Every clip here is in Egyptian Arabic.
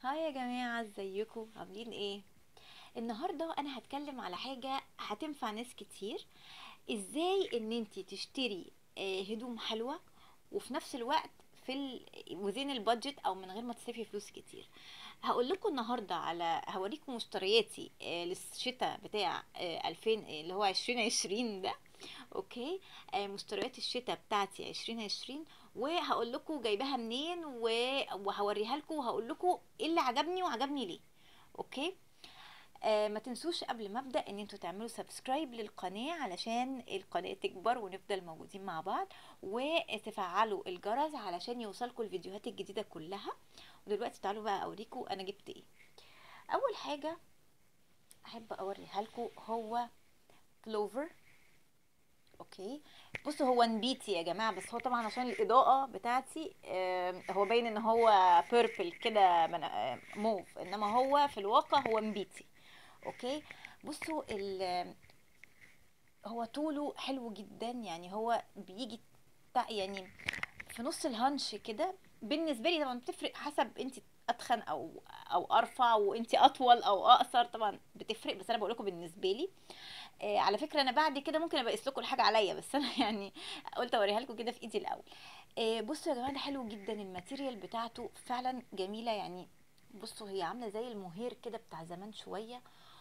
هاي يا جماعة ازيكم عاملين ايه النهاردة انا هتكلم على حاجة هتنفع ناس كتير ازاي ان انتي تشتري آه، هدوم حلوة وفي نفس الوقت في ال... وزين البادجت او من غير ما تصرفي فلوس كتير هقول لكم النهارده على هوريكم مشترياتي آه، للشتاء بتاع آه، 2000 آه، اللي هو 2020 ده اوكي آه، مشتريات الشتاء بتاعتي 2020 وهقول لكم جايباها منين و- وهوريها لكم وهقول لكم ايه اللي عجبني وعجبني ليه اوكي آه ما تنسوش قبل ما ابدا ان انتوا تعملوا سبسكرايب للقناه علشان القناه تكبر ونفضل موجودين مع بعض وتفعلوا الجرس علشان يوصلكم الفيديوهات الجديده كلها ودلوقتي تعالوا بقى اوريكم انا جبت ايه اول حاجه احب اوريها لكم هو بلوفر اوكي بصوا هو نبيتي يا جماعه بس هو طبعا عشان الاضاءه بتاعتي آم، هو باين ان هو بيربل كده من- آم، موف انما هو في الواقع هو نبيتي اوكي بصوا ال- هو طوله حلو جدا يعني هو بيجي تع- يعني في نص الهانش كده بالنسبه لي طبعا بتفرق حسب انت اتخن او او ارفع وانت اطول او اقصر طبعا بتفرق بس انا بقول لكم بالنسبه لي آه على فكره انا بعد كده ممكن ابقى اقيس لكم الحاجه عليا بس انا يعني قلت اوريها لكم كده في ايدي الاول آه بصوا يا جماعه ده حلو جدا الماتيريال بتاعته فعلا جميله يعني بصوا هي عامله زي المهير كده بتاع زمان شويه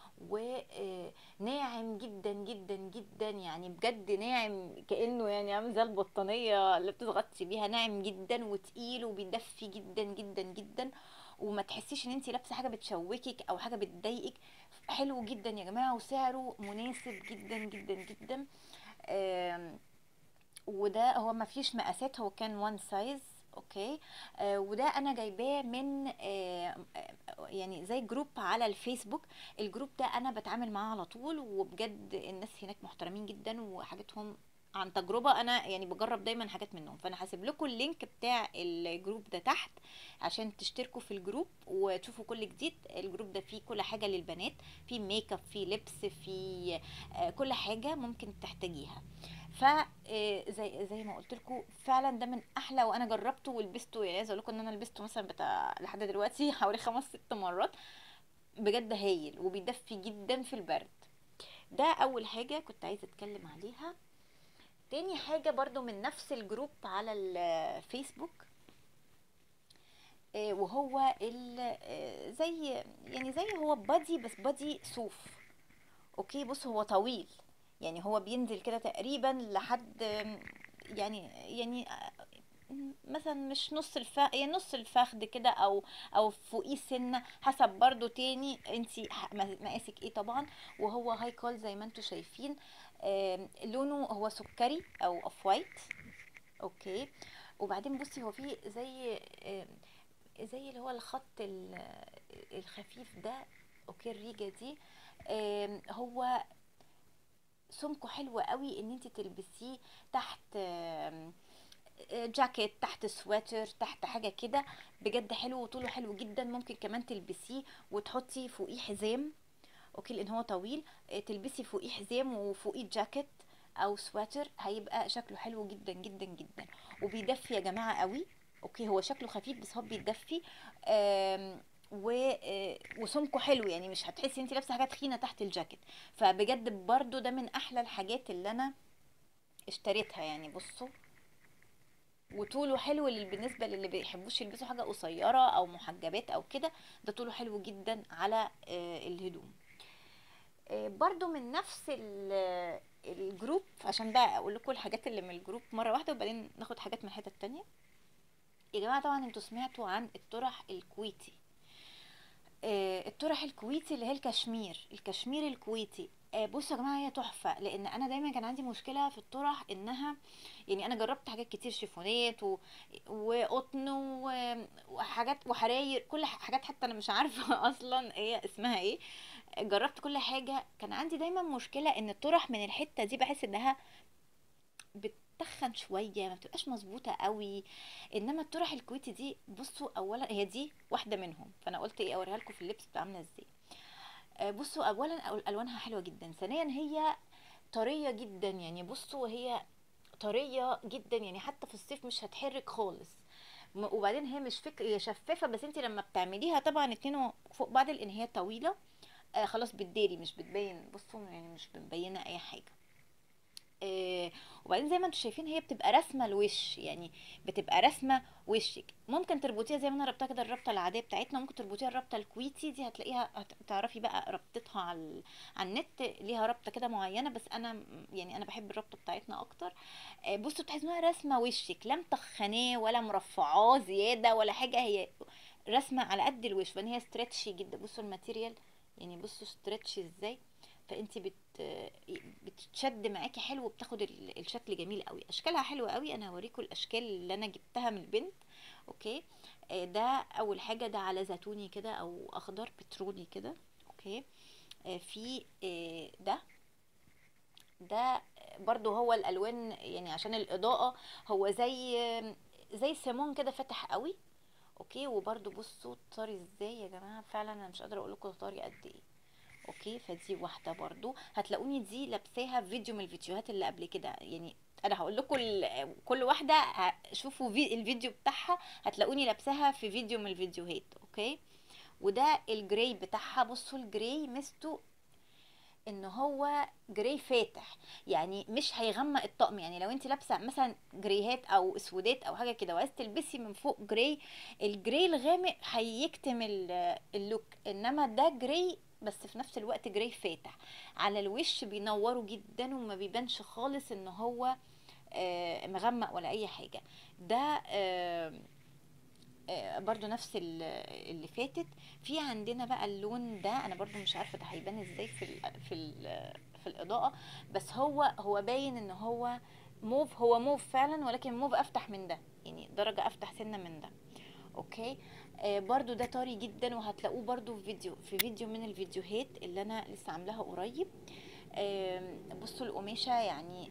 وناعم جدا جدا جدا يعني بجد ناعم كانه يعني عامل زي البطانيه اللي بتضغطي بيها ناعم جدا وتقيل وبيدفي جدا جدا جدا وما تحسيش ان انت لابسه حاجه بتشوكك او حاجه بتضايقك حلو جدا يا جماعه وسعره مناسب جدا جدا جدا آم، وده هو ما فيش مقاسات هو كان وان سايز اوكي آه وده انا جايباه من آه آه، يعني زي جروب على الفيسبوك الجروب ده انا بتعامل معاه على طول وبجد الناس هناك محترمين جدا وحاجاتهم عن تجربة انا يعني بجرب دايما حاجات منهم فانا هسيب لكم اللينك بتاع الجروب ده تحت عشان تشتركوا في الجروب وتشوفوا كل جديد الجروب ده فيه كل حاجة للبنات فيه ميك اب فيه لبس فيه آه، كل حاجة ممكن تحتاجيها ف آه، زي زي ما قلت لكم فعلا ده من احلى وانا جربته ولبسته يعني عايزه اقول لكم ان انا لبسته مثلا بتاع لحد دلوقتي حوالي خمس ست مرات بجد هايل وبيدفي جدا في البرد ده اول حاجه كنت عايزه اتكلم عليها تاني حاجه برضو من نفس الجروب على الفيسبوك آه، وهو ال آه، زي يعني زي هو بادي بس بادي صوف اوكي بص هو طويل يعني هو بينزل كده تقريبا لحد يعني يعني مثلا مش نص الفخ يعني نص الفخذ كده او او فوقيه سنه حسب برضو تاني انتي ح- مقاسك ايه طبعا وهو هاي كول زي ما انتوا شايفين آم، لونه هو سكري او اوف وايت اوكي وبعدين بصي هو فيه زي آم، زي اللي هو الخط ال- الخفيف ده اوكي الريجه دي آم، هو سمكه حلو قوي ان انت تلبسيه تحت آم، جاكيت تحت سواتر تحت حاجه كده بجد حلو وطوله حلو جدا ممكن كمان تلبسيه وتحطي فوقيه حزام اوكي لان هو طويل آه، تلبسي فوقيه حزام وفوقيه جاكيت او سواتر هيبقى شكله حلو جدا جدا جدا وبيدفي يا جماعه قوي اوكي هو شكله خفيف بس هو بيدفي آم، و آه، وسمكه حلو يعني مش هتحسي انت لابسه حاجه تخينه تحت الجاكيت فبجد برضو ده من احلى الحاجات اللي انا اشتريتها يعني بصوا وطوله حلو لل- بالنسبه للي بيحبوش يلبسوا حاجه قصيره او محجبات او كده ده طوله حلو جدا على آه، الهدوم آه، برضو من نفس ال- الجروب عشان بقى اقول لكم الحاجات اللي من الجروب مره واحده وبعدين ناخد حاجات من حته تانية يا جماعه طبعا انتوا سمعتوا عن الطرح الكويتي آه، الطرح الكويتي اللي هي الكشمير الكشمير الكويتي آه، بصوا يا جماعه هي تحفه لان انا دايما كان عندي مشكله في الطرح انها يعني انا جربت حاجات كتير شيفونات و... وقطن و... وحاجات وحراير كل ح- حاجات حتى انا مش عارفه اصلا هي اسمها ايه جربت كل حاجه كان عندي دايما مشكله ان الطرح من الحته دي بحس انها بتتخن شويه ما بتبقاش مظبوطه قوي انما الطرح الكويتي دي بصوا اولا هي دي واحده منهم فانا قلت ايه اوريها لكم في اللبس بتبقى عامله ازاي آه، بصوا اولا أو- الوانها حلوه جدا ثانيا هي طريه جدا يعني بصوا هي طريه جدا يعني حتى في الصيف مش هتحرك خالص م- وبعدين هي مش فك هي شفافه بس انت لما بتعمليها طبعا اتنين فوق بعض لان هي طويله آه خلاص بتداري مش بتبين بصوا يعني مش مبينه اي حاجه آه، وبعدين زي ما انتم شايفين هي بتبقى رسمه الوش يعني بتبقى رسمه وشك ممكن تربطيها زي ما انا ربطها كده الربطه العاديه بتاعتنا ممكن تربطيها الربطه الكويتي دي هتلاقيها هتعرفي بقى ربطتها على ال- على النت ليها ربطه كده معينه بس انا م- يعني انا بحب الربطه بتاعتنا اكتر آه، بصوا تحس انها رسمه وشك لا متخناه ولا مرفعاه زياده ولا حاجه هي رسمه على قد الوش فان هي ستريتشي جدا بصوا الماتيريال يعني بصوا ستريتشي ازاي فانت بت بتشد معاكي حلو وبتاخد ال- الشكل جميل قوي اشكالها حلوه قوي انا هوريكم الاشكال اللي انا جبتها من البنت اوكي آه، ده اول حاجه ده على زيتوني كده او اخضر بترولي كده اوكي آه، في آه، ده ده برضو هو الالوان يعني عشان الاضاءه هو زي زي سيمون كده فاتح قوي اوكي وبرضو بصوا طاري ازاي يا جماعه فعلا انا مش قادره اقول لكم طاري قد ايه اوكي فدي واحده برضو هتلاقوني دي لابساها في فيديو من الفيديوهات اللي قبل كده يعني انا هقول لكم ال- كل واحده ه- شوفوا في الفيديو بتاعها هتلاقوني لابساها في فيديو من الفيديوهات اوكي وده الجراي بتاعها بصوا الجراي مستو ان هو جراي فاتح يعني مش هيغمق الطقم يعني لو انت لابسه مثلا جريهات او اسودات او حاجه كده وعايزه تلبسي من فوق جراي الجراي الغامق هيكتم ال- اللوك انما ده جراي بس في نفس الوقت جراي فاتح على الوش بينوروا جدا وما بيبانش خالص ان هو آه، مغمق ولا اي حاجه ده آه، آه، برضو نفس ال- اللي فاتت في عندنا بقى اللون ده انا برضو مش عارفه ده هيبان ازاي في ال في ال في الاضاءه بس هو هو باين ان هو موف هو موف فعلا ولكن موف افتح من ده يعني درجه افتح سنه من ده اوكي آه برضو ده طري جدا وهتلاقوه برضو في فيديو في فيديو من الفيديوهات اللي انا لسه عاملاها قريب آه بصوا القماشه يعني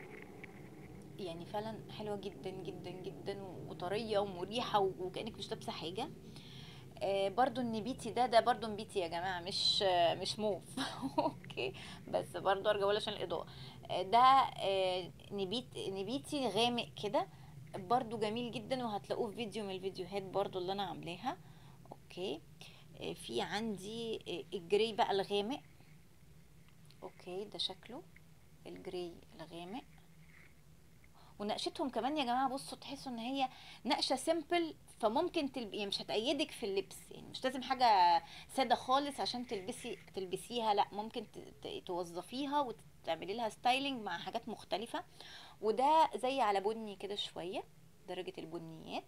يعني فعلا حلوه جدا جدا جدا وطريه ومريحه وكانك مش لابسه حاجه آه، برضو النبيتي ده ده برضو نبيتي يا جماعة مش آه، مش موف اوكي بس برضو ارجع اقول عشان الاضاءة آه، ده آه، نبيت نبيتي غامق كده برضو جميل جدا وهتلاقوه في فيديو من الفيديوهات برضو اللي انا عاملاها اوكي آه، في عندي آه، الجري بقى الغامق اوكي ده شكله الجري الغامق ونقشتهم كمان يا جماعه بصوا تحسوا ان هي نقشه سيمبل فممكن تلب... يعني مش هتأيدك في اللبس يعني مش لازم حاجه ساده خالص عشان تلبسي تلبسيها لا ممكن ت... ت- توظفيها وتعملي لها ستايلينج مع حاجات مختلفه وده زي على بني كده شويه درجه البنيات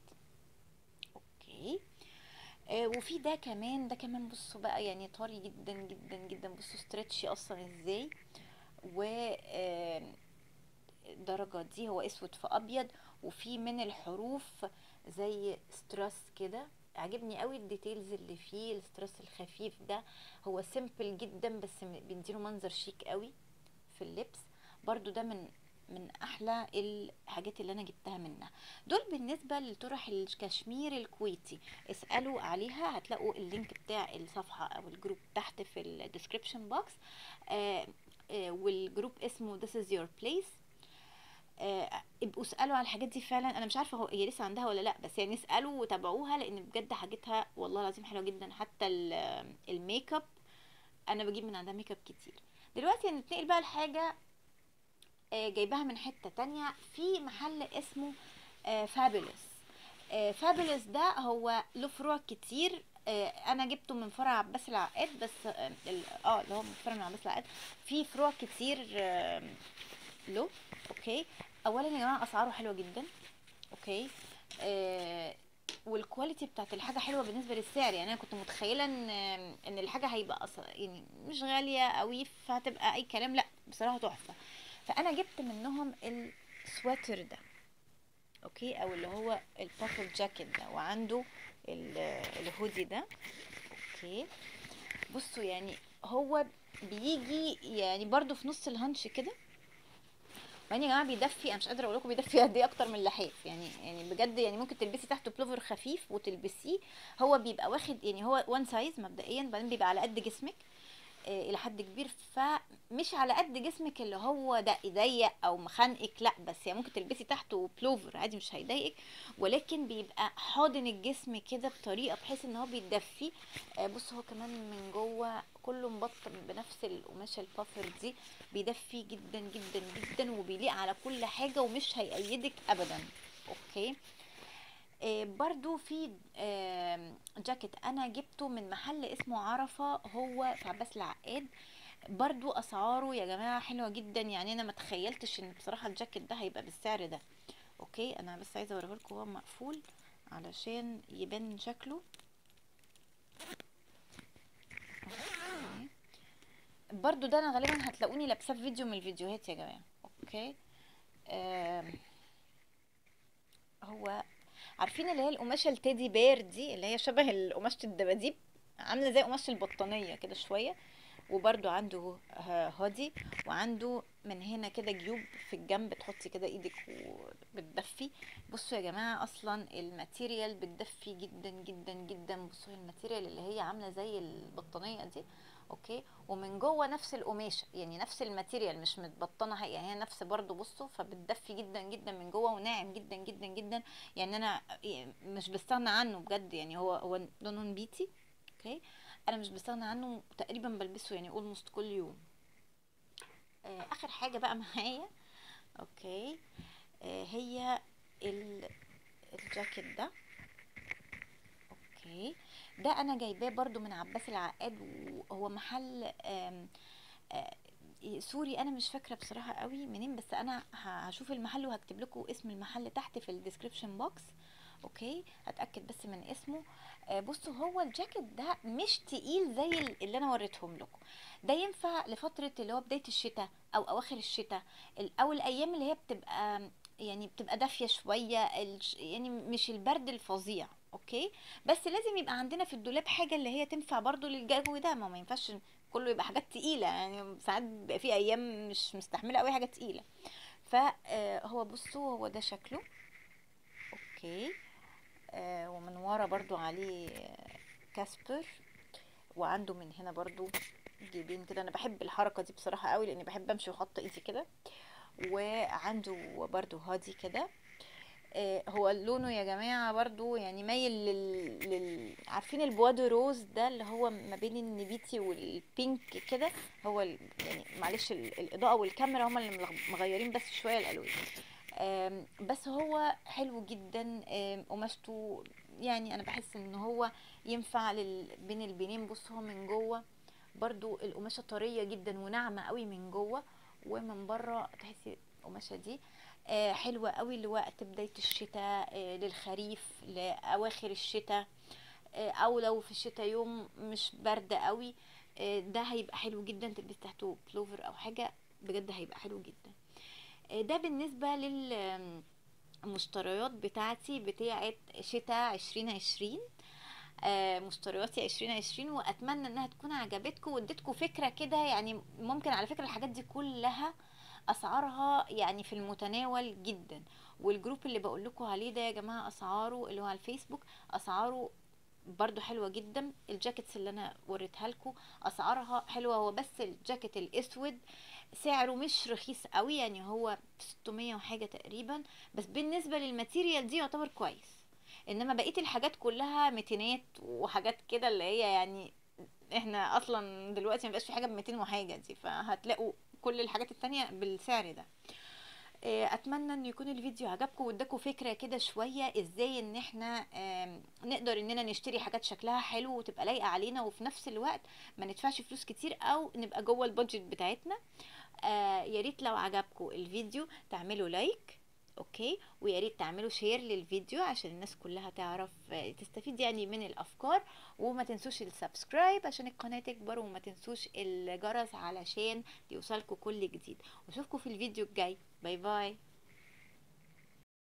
اوكي آه وفي ده كمان ده كمان بصوا بقى يعني طري جدا جدا جدا بصوا ستريتشي اصلا ازاي و آه الدرجة دي هو اسود في ابيض وفي من الحروف زي ستراس كده عجبني قوي الديتيلز اللي فيه الستراس الخفيف ده هو سيمبل جدا بس م- بيديله منظر شيك قوي في اللبس برضو ده من من احلى الحاجات اللي انا جبتها منها دول بالنسبه لطرح الكشمير الكويتي اسالوا عليها هتلاقوا اللينك بتاع الصفحه او الجروب تحت في الديسكريبشن بوكس آه آه والجروب اسمه this is your place آه، ابقوا اسالوا على الحاجات دي فعلا انا مش عارفه هو هي لسه عندها ولا لا بس يعني اسالوا وتابعوها لان بجد حاجتها والله العظيم حلوه جدا حتى ال- الميك اب انا بجيب من عندها ميك اب كتير دلوقتي هنتنقل بقى لحاجه آه، جايباها من حته تانية في محل اسمه فابولس فابولس ده هو له فروع كتير آه، انا جبته من فرع عباس العقاد بس اه ال- آه، اللي هو من فرع من عباس العقاد في فروع كتير آه، له اوكي اولا يا جماعه اسعاره حلوه جدا اوكي آه والكواليتي بتاعت الحاجه حلوه بالنسبه للسعر يعني انا كنت متخيله ان ان الحاجه هيبقى أص... يعني مش غاليه قوي فهتبقى اي كلام لا بصراحه تحفه فانا جبت منهم السواتر ده اوكي او اللي هو البافل جاكيت ده وعنده ال- الهودي ده اوكي بصوا يعني هو بيجي يعني برضو في نص الهانش كده وبعدين يا جماعه بيدفي انا مش قادره اقول لكم بيدفي قد ايه اكتر من اللحاف يعني يعني بجد يعني ممكن تلبسي تحته بلوفر خفيف وتلبسيه هو بيبقى واخد يعني هو وان سايز مبدئيا بعدين بيبقى على قد جسمك آه، الى حد كبير فمش على قد جسمك اللي هو ده ضيق او مخنقك لا بس يعني ممكن تلبسي تحته بلوفر عادي مش هيضايقك ولكن بيبقى حاضن الجسم كده بطريقه بحيث ان هو بيتدفي آه، بص هو كمان من جوه كله مبطن بنفس القماشه البافر دي بيدفي جدا جدا جدا وبيليق على كل حاجه ومش هيأيدك ابدا اوكي آه، برضو في آم، جاكيت انا جبته من محل اسمه عرفة هو في عباس العقاد برضو اسعاره يا جماعة حلوة جدا يعني انا ما تخيلتش ان بصراحة الجاكيت ده هيبقى بالسعر ده اوكي انا بس عايزة اوريه لكم هو مقفول علشان يبان شكله أوكي. برضو ده انا غالبا هتلاقوني لابساه في فيديو من الفيديوهات يا جماعة اوكي آم، هو عارفين اللي هي القماشه التيدي بير دي اللي هي شبه قماشه الدباديب عامله زي قماشه البطانيه كده شويه وبرده عنده ه- هودي وعنده من هنا كده جيوب في الجنب تحطي كده ايدك وبتدفي بصوا يا جماعه اصلا الماتيريال بتدفي جدا جدا جدا بصوا الماتيريال اللي هي عامله زي البطانيه دي اوكي ومن جوه نفس القماشه يعني نفس الماتيريال مش متبطنه هي- يعني هي نفس برضو بصوا فبتدفي جدا جدا من جوه وناعم جدا جدا جدا يعني انا مش بستغنى عنه بجد يعني هو هو لونه نبيتي اوكي انا مش بستغنى عنه تقريبا بلبسه يعني اولموست كل يوم آه، اخر حاجه بقى معايا اوكي آه، هي ال- الجاكيت ده اوكي ده انا جايباه برضو من عباس العقاد وهو محل آم، آه، سوري انا مش فاكره بصراحه قوي منين بس انا ه- هشوف المحل وهكتب لكم اسم المحل تحت في الديسكريبشن بوكس اوكي هتاكد بس من اسمه آه، بصوا هو الجاكيت ده مش تقيل زي ال- اللي انا وريتهم لكم ده ينفع لفتره اللي هو بدايه الشتاء او اواخر الشتاء ال- او الايام اللي هي بتبقى يعني بتبقى دافيه شويه الش- يعني مش البرد الفظيع اوكي بس لازم يبقى عندنا في الدولاب حاجه اللي هي تنفع برضو للجو ده ما ما ينفعش كله يبقى حاجات تقيله يعني ساعات بيبقى في ايام مش مستحمله قوي حاجه تقيله فهو بصوا هو ده شكله اوكي آه، ومن ورا برضو عليه آه، كاسبر وعنده من هنا برضو جيبين كده انا بحب الحركه دي بصراحه قوي لاني بحب امشي واحط ايدي كده وعنده برضو هادي كده آه، هو لونه يا جماعة برضو يعني مايل لل... لل... عارفين البوادو روز ده اللي هو ما بين النبيتي والبينك كده هو ال... يعني معلش ال... الإضاءة والكاميرا هما اللي ملغ- مغيرين بس شوية الألوان آم، بس هو حلو جدا آم، قماشته يعني أنا بحس إن هو ينفع لل... بين البنين بص هو من جوه برضو القماشة طرية جدا وناعمة قوي من جوه ومن بره تحسي القماشة دي آه، حلوة قوي لوقت بداية الشتاء آه، للخريف لأواخر الشتاء آه، أو لو في الشتاء يوم مش برد قوي آه، ده هيبقى حلو جدا تلبس تحته بلوفر أو حاجة بجد هيبقى حلو جدا آه، ده بالنسبة للمشتريات بتاعتي بتاعت شتاء عشرين عشرين آه، مشترياتي عشرين عشرين واتمنى انها تكون عجبتكم واديتكم فكرة كده يعني ممكن على فكرة الحاجات دي كلها اسعارها يعني في المتناول جدا والجروب اللي بقول لكم عليه ده يا جماعة اسعاره اللي هو على الفيسبوك اسعاره برضو حلوة جدا الجاكيتس اللي انا وريتها لكم اسعارها حلوة هو بس الجاكيت الاسود سعره مش رخيص قوي يعني هو 600 وحاجة تقريبا بس بالنسبة للماتيريال دي يعتبر كويس انما بقيه الحاجات كلها ميتينات وحاجات كده اللي هي يعني احنا اصلا دلوقتي مبقاش في حاجه ب 200 وحاجه دي فهتلاقوا كل الحاجات التانية بالسعر ده إيه، اتمنى ان يكون الفيديو عجبكم واداكم فكره كده شويه ازاي ان احنا آم، نقدر اننا نشتري حاجات شكلها حلو وتبقى لايقه علينا وفي نفس الوقت ما ندفعش فلوس كتير او نبقى جوه البادجت بتاعتنا آه يا ريت لو عجبكم الفيديو تعملوا لايك اوكي ويا ريت تعملوا شير للفيديو عشان الناس كلها تعرف آه، تستفيد يعني من الافكار وما تنسوش السبسكرايب عشان القناه تكبر وما تنسوش الجرس علشان يوصلكوا كل جديد واشوفكم في الفيديو الجاي باي باي